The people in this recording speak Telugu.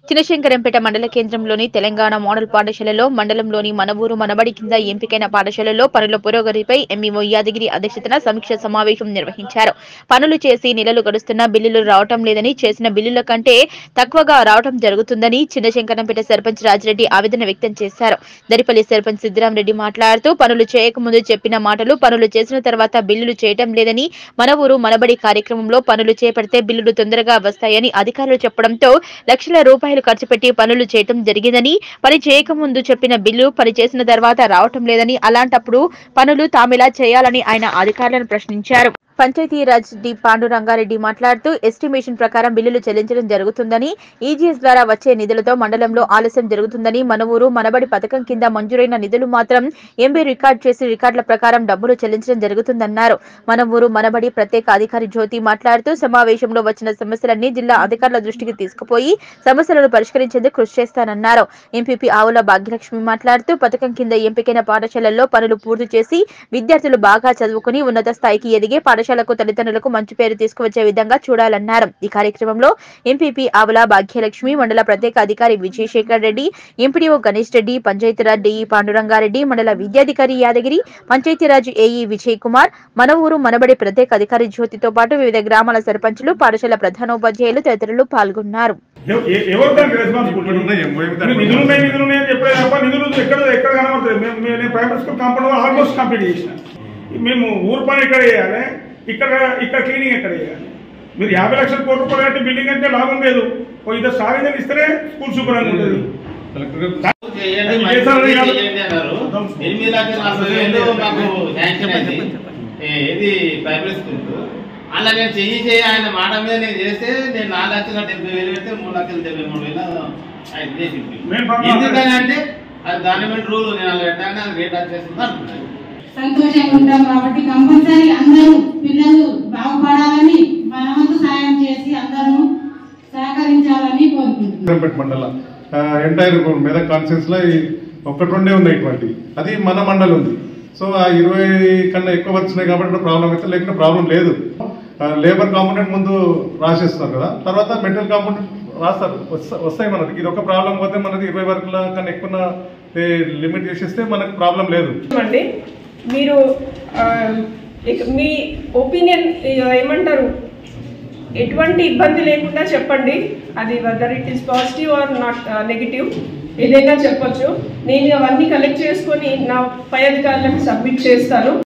చినశంకరంపేట మండల కేంద్రంలోని తెలంగాణ మోడల్ పాఠశాలలో మండలంలోని మనవూరు మనబడి కింద ఎంపికైన పాఠశాలలో పనుల పురోగతిపై ఎంఈఓ యాదగిరి అధ్యక్షతన సమీక్ష సమావేశం నిర్వహించారు పనులు చేసి నెలలు గడుస్తున్నా బిల్లులు రావటం లేదని చేసిన బిల్లుల కంటే తక్కువగా రావటం జరుగుతుందని చిన్నశంకరంపేట సర్పంచ్ రాజిరెడ్డి ఆవేదన వ్యక్తం చేశారు దరిపల్లి సర్పంచ్ సిద్దిరామరెడ్డి మాట్లాడుతూ పనులు చేయకముందు చెప్పిన మాటలు పనులు చేసిన తర్వాత బిల్లులు చేయటం లేదని మన ఊరు మనబడి కార్యక్రమంలో పనులు చేపడితే బిల్లులు తొందరగా వస్తాయని అధికారులు చెప్పడంతో లక్షల రూపాయలు ఖర్చు పెట్టి పనులు చేయటం జరిగిందని పని చేయకముందు చెప్పిన బిల్లు పని చేసిన తర్వాత రావటం లేదని అలాంటప్పుడు పనులు తామిలా చేయాలని ఆయన అధికారులను ప్రశ్నించారు పంచాయతీరాజ్ డి పాండురంగారెడ్డి మాట్లాడుతూ ఎస్టిమేషన్ ప్రకారం బిల్లులు చెల్లించడం జరుగుతుందని ఈజీఎస్ ద్వారా వచ్చే నిధులతో మండలంలో ఆలస్యం జరుగుతుందని మన ఊరు మనబడి పథకం కింద మంజూరైన నిధులు మాత్రం ఎంబీ రికార్డ్ చేసి రికార్డుల ప్రకారం డబ్బులు చెల్లించడం జరుగుతుందన్నారు మన ఊరు మనబడి ప్రత్యేక అధికారి జ్యోతి మాట్లాడుతూ సమావేశంలో వచ్చిన సమస్యలన్నీ జిల్లా అధికారుల దృష్టికి తీసుకుపోయి సమస్యలను పరిష్కరించేందుకు కృషి చేస్తానన్నారు ఎంపీపీ ఆవుల భాగ్యలక్ష్మి మాట్లాడుతూ పథకం కింద ఎంపికైన పాఠశాలల్లో పనులు పూర్తి చేసి విద్యార్థులు బాగా చదువుకుని ఉన్నత స్థాయికి ఎదిగే పాఠశాలకు తల్లిదండ్రులకు మంచి పేరు తీసుకువచ్చే విధంగా చూడాలన్నారు ఈ కార్యక్రమంలో ఎంపీపీ ఆవుల భాగ్యలక్ష్మి మండల ప్రత్యేక అధికారి విజయశేఖర్ రెడ్డి ఎంపీడీఓ గణేష్ రెడ్డి పంచాయతీరాజ్ డిఈ పాండురంగారెడ్డి మండల విద్యాధికారి యాదగిరి పంచాయతీరాజ్ ఏఈ విజయ్ కుమార్ మన ఊరు మనబడి ప్రత్యేక అధికారి జ్యోతితో పాటు వివిధ గ్రామాల సర్పంచులు పాఠశాల ప్రధానోపాధ్యాయులు తదితరులు పాల్గొన్నారు ఎవ- ఎ- ఎవరు దానికి రెస్పాన్సిబిలిటీ ఉన్నాయి, ఎంఓఎం మీరు దానికి నిధులు ఉన్నాయి నిధులు ఉన్నాయి అని చెప్పలేదు తప్ప నిధులు ఎక్కడ ఎక్కడ కనబడుతుంది మేము మేము- నేను primary school compound almost complete చేసిన మేము ఊరు పని ఎక్కడ వేయాలి ఇక్కడ ఇక్కడ క్లీనింగ్ ఎక్కడ వేయాలి మీరు యాభై లక్షల కోట్ల రూపాయలు అంటే బిల్డింగ్ అంటే లాభం లేదు ఓ ఇద్దరు సాగిందని ఇస్తేనే స్కూల్ శుభ్రంగా ఉంటుంది చేయండి అది మంచి చేశారు పని కాదు. చేయండి అన్నారు ఎనిమిది లక్షల నలభై వేలు మాకు శాంక్షన్ అయింది ఏ- ఇది ప్రైమరీ స్కూల్ అలా నేను చెయ్యి చేయి ఆయన మాట మీద నేను చేస్తే నేను నాలుగు లక్షల డెబ్బై వేలు పెడితే మూడు లక్షల డెబ్బై మూడు వేలు ఆయన చేసింది మేము పంపం. ఎందుకని అంటే అది గవర్నమెంట్ రూల్ నేను అలా పెట్టాను అది రేట్ వచ్చేస్తుంది అంటున్నాను సంతోషంగా ఉంటాం కాబట్టి కంపల్సరీ అందరూ పిల్లలు బాగుపడాలని మన వంతు సాయం చేసి అందరూ సహకరించాలని కోరుకుంటున్నాం పెంపట్ మండల ఎంటైర్ మెదక్ కాన్ఫరెన్స్ లో ఈ ఒక్కటి రెండే ఉన్నాయి ఇటువంటి అది మన మండలం ఉంది సో ఆ ఇరవై కన్నా ఎక్కువ వచ్చినాయి కాబట్టి ప్రాబ్లం అయితే లేకుంటే ప్రాబ్లం లేదు లేబర్ కాంపోనెంట్ ముందు రాసేస్తున్నారు కదా తర్వాత మెటీరియల్ కాంపోనెంట్ రాస్తారు వస్త- వస్తాయి మనకి ఇది ఒక ప్రాబ్లం పోతే మనకి ఇరవై వరకు కన్నా ఎక్కువ లిమిట్ చేసేస్తే మనకు ప్రాబ్లం లేదు అండి మీరు ఆ, ఇక మీ ఒపీనియన్ ఏమంటారు ఎటువంటి ఇబ్బంది లేకుండా చెప్పండి అది whether it is positive or not negative ఏదైనా చెప్పొచ్చు నేను అవన్నీ కలెక్ట్ చేసుకొని నా పై అధికారులకు సబ్మిట్ చేస్తాను